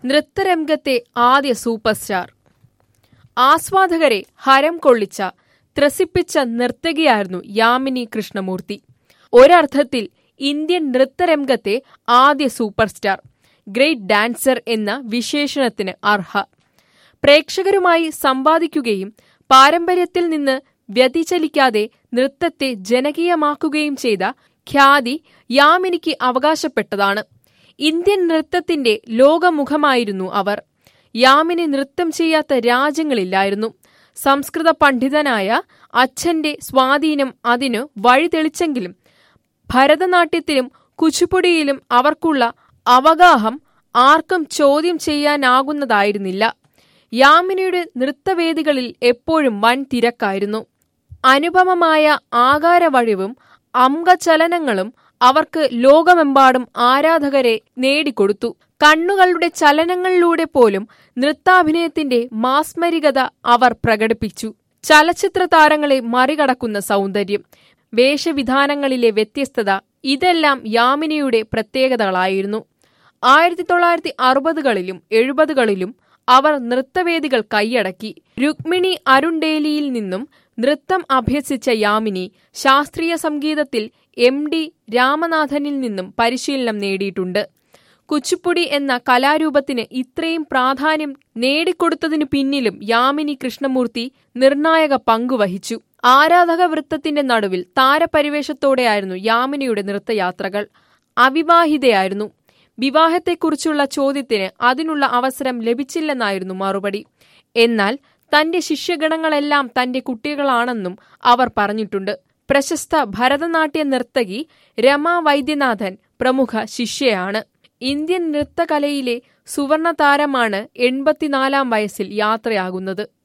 നൃത്തരംഗത്തെ ആദ്യ super star ആസ്വാദകരെ ഹരം കൊള്ളിച്ച ത്രസിപ്പിച്ച നർത്തകിയായിരുന്നു യാമിനി കൃഷ്ണമൂർത്തി ഒരർത്ഥത്തിൽ ഇന്ത്യൻ നൃത്തരംഗത്തെ ആദ്യ സൂപ്പർ സ്റ്റാർ ഗ്രേറ്റ് ഡാൻസർ എന്ന വിശേഷണത്തിന് അർഹ പ്രേക്ഷകരുമായി സംവാദിക്കുകയും പാരമ്പര്യത്തിൽ നിന്ന് വ്യതിചലിക്കാതെ നൃത്തത്തെ ജനകീയമാക്കുകയും ചെയ്ത ഖ്യാതി യാമിനിക്ക് അവകാശപ്പെട്ടതാണ് ഇന്ത്യൻ നൃത്തത്തിന്റെ ലോകമുഖമായിരുന്നു അവർ യാമിനി നൃത്തം ചെയ്യാത്ത രാജ്യങ്ങളില്ലായിരുന്നു സംസ്കൃത പണ്ഡിതനായ അച്ഛന്റെ സ്വാധീനം അതിനു വഴിതെളിച്ചെങ്കിലും ഭരതനാട്യത്തിലും കുച്ചിപ്പുടിയിലും അവർക്കുള്ള അവഗാഹം ആർക്കും ചോദ്യം ചെയ്യാനാകുന്നതായിരുന്നില്ല യാമിനിയുടെ നൃത്തവേദികളിൽ എപ്പോഴും വൻ തിരക്കായിരുന്നു അനുപമമായ ആകാരവഴിവും അംഗചലനങ്ങളും അവർക്ക് ലോകമെമ്പാടും ആരാധകരെ നേടിക്കൊടുത്തു കണ്ണുകളുടെ ചലനങ്ങളിലൂടെ പോലും നൃത്താഭിനയത്തിന്റെ മാസ്മരികത അവർ പ്രകടിപ്പിച്ചു ചലച്ചിത്ര താരങ്ങളെ മറികടക്കുന്ന സൗന്ദര്യം വേഷവിധാനങ്ങളിലെ വ്യത്യസ്തത ഇതെല്ലാം യാമിനിയുടെ പ്രത്യേകതകളായിരുന്നു ആയിരത്തി തൊള്ളായിരത്തി അറുപതുകളിലും എഴുപതുകളിലും അവർ നൃത്തവേദികൾ കൈയടക്കി രുക്മിണി അരുണ്ടേലിയിൽ നിന്നും നൃത്തം അഭ്യസിച്ച യാമിനി ശാസ്ത്രീയ സംഗീതത്തിൽ എം ഡി രാമനാഥനിൽ നിന്നും പരിശീലനം നേടിയിട്ടുണ്ട് കുച്ചിപ്പുടി എന്ന കലാരൂപത്തിന് ഇത്രയും പ്രാധാന്യം നേടിക്കൊടുത്തതിനു പിന്നിലും യാമിനി കൃഷ്ണമൂർത്തി നിർണായക പങ്കുവഹിച്ചു ആരാധക വൃത്തത്തിന്റെ നടുവിൽ താരപരിവേഷത്തോടെയായിരുന്നു യാമിനിയുടെ നൃത്തയാത്രകൾ അവിവാഹിതയായിരുന്നു വിവാഹത്തെക്കുറിച്ചുള്ള ചോദ്യത്തിന് അതിനുള്ള അവസരം ലഭിച്ചില്ലെന്നായിരുന്നു മറുപടി എന്നാൽ തന്റെ ശിഷ്യഗണങ്ങളെല്ലാം തന്റെ കുട്ടികളാണെന്നും അവർ പറഞ്ഞിട്ടുണ്ട് പ്രശസ്ത ഭരതനാട്യ നർത്തകി രമാ വൈദ്യനാഥൻ പ്രമുഖ ശിഷ്യയാണ് ഇന്ത്യൻ നൃത്തകലയിലെ സുവർണ താരമാണ് എൺപത്തിനാലാം വയസ്സിൽ യാത്രയാകുന്നത്